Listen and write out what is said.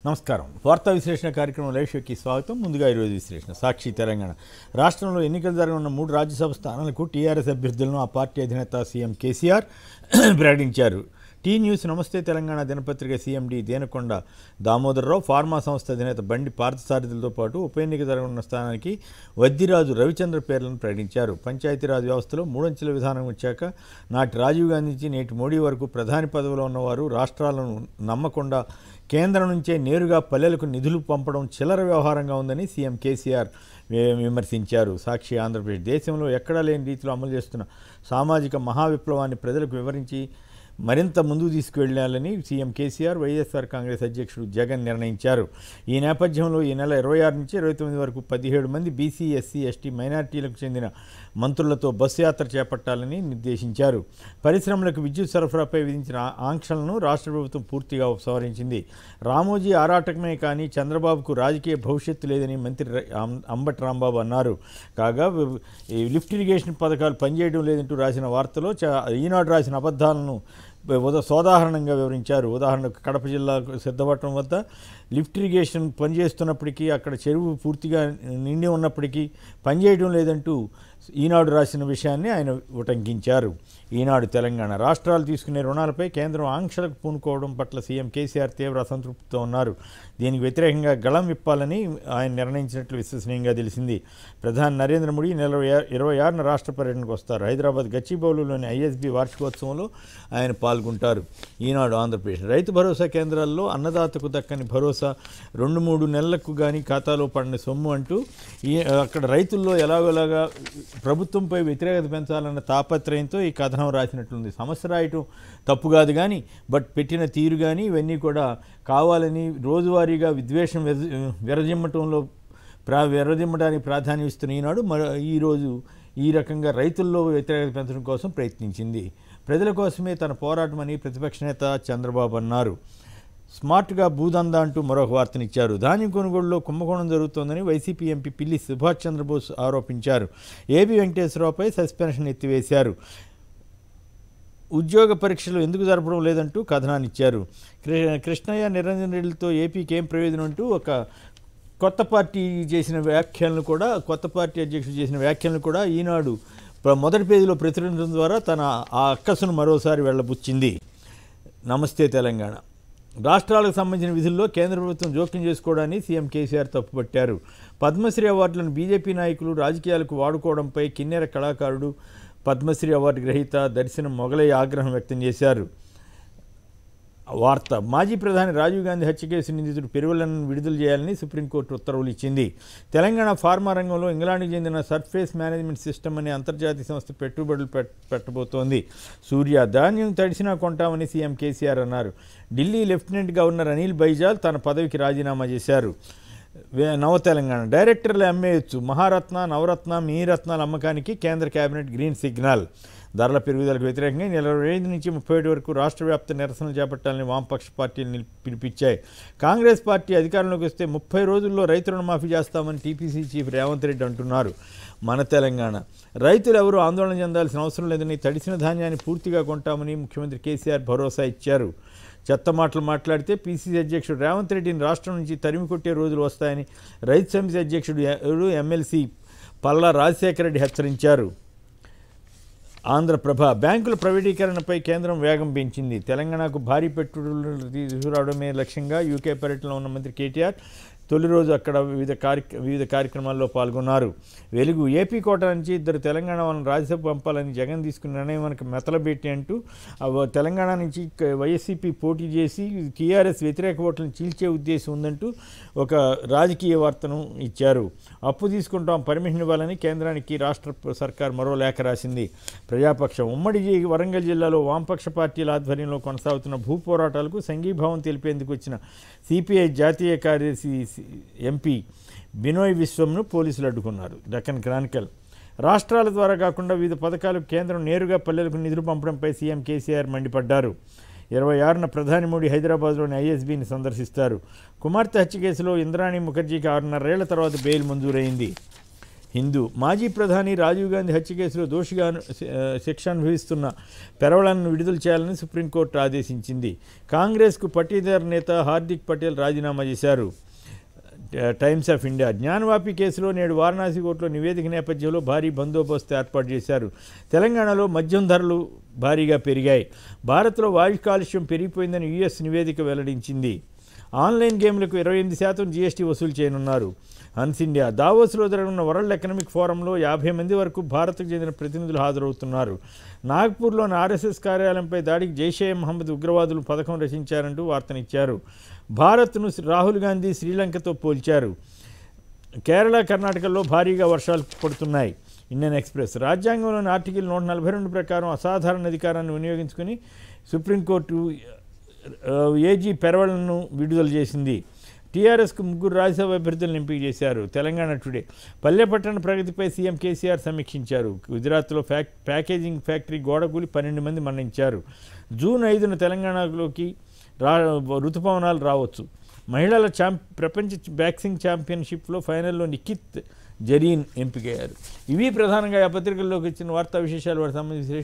నమస్కారం వార్తా విశ్లేషణ కార్యక్రమం లైవ్ షోకి స్వాగతం ముందుగా ఈరోజు విశ్లేషణ సాక్షి తెలంగాణ రాష్ట్రంలో ఎన్నికలు జరగనున్న మూడు రాజ్యసభ స్థానాలకు టీఆర్ఎస్ అభ్యర్థులను ఆ పార్టీ అధినేత సీఎం కేసీఆర్ ప్రకటించారు టీ న్యూస్ నమస్తే తెలంగాణ దినపత్రిక సీఎండి దేనకొండ దామోదరరావు ఫార్మా సంస్థ అధినేత బండి పార్థసారథులతో పాటు ఉప ఎన్నిక జరగనున్న స్థానానికి వద్దిరాజు రవిచంద్ర పేర్లను ప్రకటించారు పంచాయతీరాజ్ వ్యవస్థలో మూడంచెల విధానం వచ్చాక నాటి రాజీవ్ గాంధీ నుంచి నేటి మోడీ వరకు ప్రధాని పదవిలో ఉన్నవారు రాష్ట్రాలను నమ్మకుండా కేంద్రం నుంచే నేరుగా పల్లెలకు నిధులు పంపడం చిల్లర వ్యవహారంగా ఉందని సీఎం కేసీఆర్ వి- విమర్శించారు సాక్షి ఆంధ్రప్రదేశ్ దేశంలో ఎక్కడా లేని రీతిలో అమలు చేస్తున్న సామాజిక మహావిప్లవాన్ని ప్రజలకు వివరించి మరింత ముందుకు తీసుకువెళ్లాలని సీఎం కేసీఆర్ వైఎస్ఆర్ కాంగ్రెస్ అధ్యక్షుడు జగన్ నిర్ణయించారు ఈ నేపథ్యంలో ఈ నెల ఇరవై ఆరు నుంచి ఇరవై తొమ్మిది వరకు పదిహేడు మంది బీసీ ఎస్సీ ఎస్టీ మైనార్టీలకు చెందిన మంత్రులతో బస్సు యాత్ర చేపట్టాలని నిర్దేశించారు పరిశ్రమలకు విద్యుత్ సరఫరాపై విధించిన ఆ- ఆంక్షలను రాష్ట్ర ప్రభుత్వం పూర్తిగా ఉపసంహరించింది రామోజీ ఆరాటకమే కానీ చంద్రబాబుకు రాజకీయ భవిష్యత్తు లేదని మంత్రి ర- అం- అంబటి రాంబాబు అన్నారు కాగా వి- ఈ లిఫ్ట్ ఇరిగేషన్ పథకాలు పనిచేయడం లేదంటూ రాసిన వార్తలో చ- ఈనాడు రాసిన అబద్ధాలను ఉద సోదాహరణంగా వివరించారు ఉదాహరణకు కడప జిల్లా సిద్ధపట్నం వద్ద లిఫ్ట్ ఇరిగేషన్ పనిచేస్తున్నప్పటికీ అక్కడ చెరువు పూర్తిగా నిండి ఉన్నప్పటికీ పనిచేయడం లేదంటూ ఈనాడు రాసిన విషయాన్ని ఆయన ఉటంకించారు ఈనాడు తెలంగాణ రాష్ట్రాలు తీసుకునే రుణాలపై కేంద్రం ఆంక్షలకు పూనుకోవడం పట్ల సీఎం కేసీఆర్ తీవ్ర అసంతృప్తితో ఉన్నారు దీనికి వ్యతిరేకంగా గళం విప్పాలని ఆయన నిర్ణయించినట్లు విశ్వసనీయంగా తెలిసింది ప్రధాని నరేంద్ర మోడీ నెల ఇరవై ఆరున రాష్ట్ర పర్యటనకు వస్తారు హైదరాబాద్ గచ్చిబౌలులోని ఐఎస్బి వార్షికోత్సవంలో ఆయన పాల్గొంటారు ఈనాడు ఆంధ్రప్రదేశ్ రైతు భరోసా కేంద్రాల్లో అన్నదాతకు దక్కని భరోసా రెండు మూడు నెలలకు కానీ ఖాతాలో పడిన సొమ్ము అంటూ ఈ అక్కడ రైతుల్లో ఎలాగోలాగా ప్రభుత్వంపై వ్యతిరేకత పెంచాలన్న తాపత్రయంతో ఈ కథనం రాసినట్లుంది సమస్య రాయటం తప్పు కాదు కానీ బట్ పెట్టిన తీరు కానీ ఇవన్నీ కూడా కావాలని రోజువారీగా విద్వేషం విర- విరజిమ్మటంలో ప్రా విరజిమ్మడానికి ప్రాధాన్యం ఇస్తున్న ఈనాడు మరో ఈరోజు ఈ రకంగా రైతుల్లో వ్యతిరేకత పెంచడం కోసం ప్రయత్నించింది ప్రజల కోసమే తన పోరాటమని ప్రతిపక్ష నేత చంద్రబాబు అన్నారు స్మార్ట్గా భూదందా అంటూ మరొక వార్తనిచ్చారు ధాన్యం కొనుగోలులో కుంభకోణం జరుగుతోందని వైసీపీ ఎంపీ పిల్లి సుభాష్ చంద్రబోస్ ఆరోపించారు ఏబి వెంకటేశ్వరరావుపై సస్పెన్షన్ ఎత్తివేశారు ఉద్యోగ పరీక్షలు ఎందుకు జరపడం లేదంటూ కథనాన్ని ఇచ్చారు కృ- కృష్ణయ్య నిరంజన్ రెడ్డిలతో ఏపీకి ఏం ప్రయోజనం అంటూ ఒక కొత్త పార్టీ చేసిన వ్యాఖ్యలను కూడా కొత్త పార్టీ అధ్యక్షుడు చేసిన వ్యాఖ్యలను కూడా ఈనాడు ప్ర- మొదటి పేజీలో ప్రచురించడం ద్వారా తన ఆ అక్కసును మరోసారి వెళ్ళబుచ్చింది నమస్తే తెలంగాణ రాష్ట్రాలకు సంబంధించిన విధుల్లో కేంద్ర ప్రభుత్వం జోక్యం చేసుకోవడాన్ని సీఎం కేసీఆర్ తప్పుపట్టారు పద్మశ్రీ అవార్డులను బీజేపీ నాయకులు రాజకీయాలకు వాడుకోవడంపై కిన్నెర కళాకారుడు పద్మశ్రీ అవార్డు గ్రహీత దర్శనం మొగలయ్య ఆగ్రహం వ్యక్తం చేశారు వార్త మాజీ ప్రధాని రాజీవ్ గాంధీ హత్య కేసు నిందితుడు పెరువలను విడుదల చేయాలని సుప్రీంకోర్టు ఉత్తర్వులు ఇచ్చింది తెలంగాణ ఫార్మా రంగంలో ఇంగ్లాండ్కి చెందిన సర్ఫేస్ మేనేజ్మెంట్ సిస్టమ్ అనే అంతర్జాతీయ సంస్థ పెట్టుబడులు పెట్ పెట్టబోతోంది సూర్య ధాన్యం తడిసినా కొంటామని సీఎం కేసీఆర్ అన్నారు ఢిల్లీ లెఫ్టినెంట్ గవర్నర్ అనిల్ బైజాల్ తన పదవికి రాజీనామా చేశారు వే- నవ తెలంగాణ డైరెక్టర్లు అమ్మేయచ్చు మహారత్న నవరత్న మీరత్నాల అమ్మకానికి కేంద్ర కేబినెట్ గ్రీన్ సిగ్నల్ ధరల పెరుగుదలకు వ్యతిరేకంగా ఈ నెల ఇరవై ఐదు నుంచి ముప్పై ఏడు వరకు రాష్ట్ర వ్యాప్త నిరసనలు చేపట్టాలని వామపక్ష పార్టీలు నిల్- పిలిపించాయి కాంగ్రెస్ పార్టీ అధికారంలోకి వస్తే ముప్పై రోజుల్లో రైతు రుణమాఫీ చేస్తామని టీపీసీ చీఫ్ రేవంత్ రెడ్డి అంటున్నారు మన తెలంగాణ రైతులు ఎవరూ ఆందోళన చెందాల్సిన అవసరం లేదని తడిసిన ధాన్యాన్ని పూర్తిగా కొంటామని ముఖ్యమంత్రి కేసీఆర్ భరోసా ఇచ్చారు చెత్త మాటలు మాట్లాడితే పీసీసీ అధ్యక్షుడు రేవంత్ రెడ్డిని రాష్ట్రం నుంచి తరిమి కొట్టే రోజులు వస్తాయని రైతు సమితి అధ్యక్షుడు ఎ- ఎమ్మెల్సీ పల్లా రాజశేఖర రెడ్డి హెచ్చరించారు ఆంధ్రప్రభ బ్యాంకుల ప్రైవేటీకరణపై కేంద్రం వేగం పెంచింది తెలంగాణకు భారీ పెట్టుబడులు తీసుకురావడమే లక్ష్యంగా యూకే పర్యటనలో ఉన్న మంత్రి కేటీఆర్ తొలి రోజు అక్కడ వివిధ కార్య వివిధ కార్యక్రమాల్లో పాల్గొన్నారు వెలుగు ఏపీ కోట నుంచి ఇద్దరు తెలంగాణ వాళ్ళని రాజ్యసభ పంపాలని జగన్ తీసుకున్న నిర్ణయం మనకు మెతలబెట్టి అంటూ ఆ వ- తెలంగాణ నుంచి క- వైఎస్సీపీ పోటీ చేసి టీఆర్ఎస్ వ్యతిరేక ఓట్లను చీల్చే ఉద్దేశం ఉందంటూ ఒక రాజకీయ వార్తను ఇచ్చారు అప్పు తీసుకుంటాం పర్మిషన్ ఇవ్వాలని కేంద్రానికి రాష్ట్ర ప- సర్కార్ మరో లేఖ రాసింది ప్రజాపక్షం ఉమ్మడి జి- వరంగల్ జిల్లాలో వామపక్ష పార్టీల ఆధ్వర్యంలో కొనసాగుతున్న భూ పోరాటాలకు సంఘీభావం తెలిపేందుకు వచ్చిన సిపిఐ జాతీయ కార్యదర్శి సి- ఎంపీ బినోయ్ విశ్వంను పోలీసులు అడ్డుకున్నారు దక్కన్ క్రానికల్ రాష్ట్రాల ద్వారా కాకుండా వివిధ పథకాలకు కేంద్రం నేరుగా పల్లెలకు నిధులు పంపడంపై సీఎం కేసీఆర్ మండిపడ్డారు ఇరవై ఆరున ప్రధాని మోడీ హైదరాబాద్లోని ఐఎస్బీని సందర్శిస్తారు కుమార్తె హత్య కేసులో ఇంద్రాణి ముఖర్జీకి ఆరున్నరేళ్ల తర్వాత బెయిల్ మంజూరైంది హిందూ మాజీ ప్రధాని రాజీవ్ గాంధీ హత్య కేసులో దోషిగా అను- ఆ, శిక్ష అనుభవిస్తున్న పెరవళను విడుదల చేయాలని సుప్రీంకోర్టు ఆదేశించింది కాంగ్రెస్కు పట్టీదార్ నేత హార్దిక్ పటేల్ రాజీనామా చేశారు టైమ్స్ ఆఫ్ ఇండియా జ్ఞానవాపి కేసులో నేడు వారణాసి కోర్టులో నివేదిక నేపథ్యంలో భారీ బందోబస్తు ఏర్పాటు చేశారు తెలంగాణలో మద్యం ధరలు భారీగా పెరిగాయి భారత్లో వాయు కాలుష్యం పెరిగిపోయిందని యుఎస్ నివేదిక వెల్లడించింది ఆన్లైన్ గేమ్లకు ఇరవై ఎనిమిది శాతం జీఎస్టీ వసూలు చేయనున్నారు హన్స్ ఇండియా దావోస్లో జరగనున్న వరల్డ్ ఎకనామిక్ ఫోరంలో యాభై మంది వరకు భారత్కు చెందిన ప్రతినిధులు హాజరవుతున్నారు నాగ్పూర్లోని ఆర్ఎస్ఎస్ కార్యాలయంపై దాడికి జైషే మహమ్మద్ ఉగ్రవాదులు పథకం రచించారంటూ వార్తనిచ్చారు భారత్ను రాహుల్ గాంధీ శ్రీలంకతో పోల్చారు కేరళ కర్ణాటకలో భారీగా వర్షాలు పడుతున్నాయి ఇండియన్ ఎక్స్ప్రెస్ రాజ్యాంగంలోని ఆర్టికల్ నూట నలభై రెండు ప్రకారం అసాధారణ అధికారాన్ని వినియోగించుకుని సుప్రీంకోర్టు ఆ, ఏజీ పెరవళ్లను విడుదల చేసింది టీఆర్ఎస్కు ముగ్గురు రాజ్యసభ అభ్యర్థులను ఎంపిక చేశారు తెలంగాణ టుడే పల్లెపట్టణ ప్రగతిపై సీఎం కేసీఆర్ సమీక్షించారు గుజరాత్లో ఫ్యాక్ ప్యాకేజింగ్ ఫ్యాక్టరీ గోడకూలి పన్నెండు మంది మరణించారు జూన్ ఐదున తెలంగాణలోకి రా ఋతుపవనాలు రావచ్చు మహిళల ఛాంప్ ప్రపంచ బాక్సింగ్ ఛాంపియన్షిప్లో ఫైనల్లో నిఖిత్ జరీన్ ఎంపికయ్యారు ఇవి ప్రధానంగా ఆ పత్రికల్లోకి వచ్చిన వార్తా విశేషాలు వాటి సంబంధించి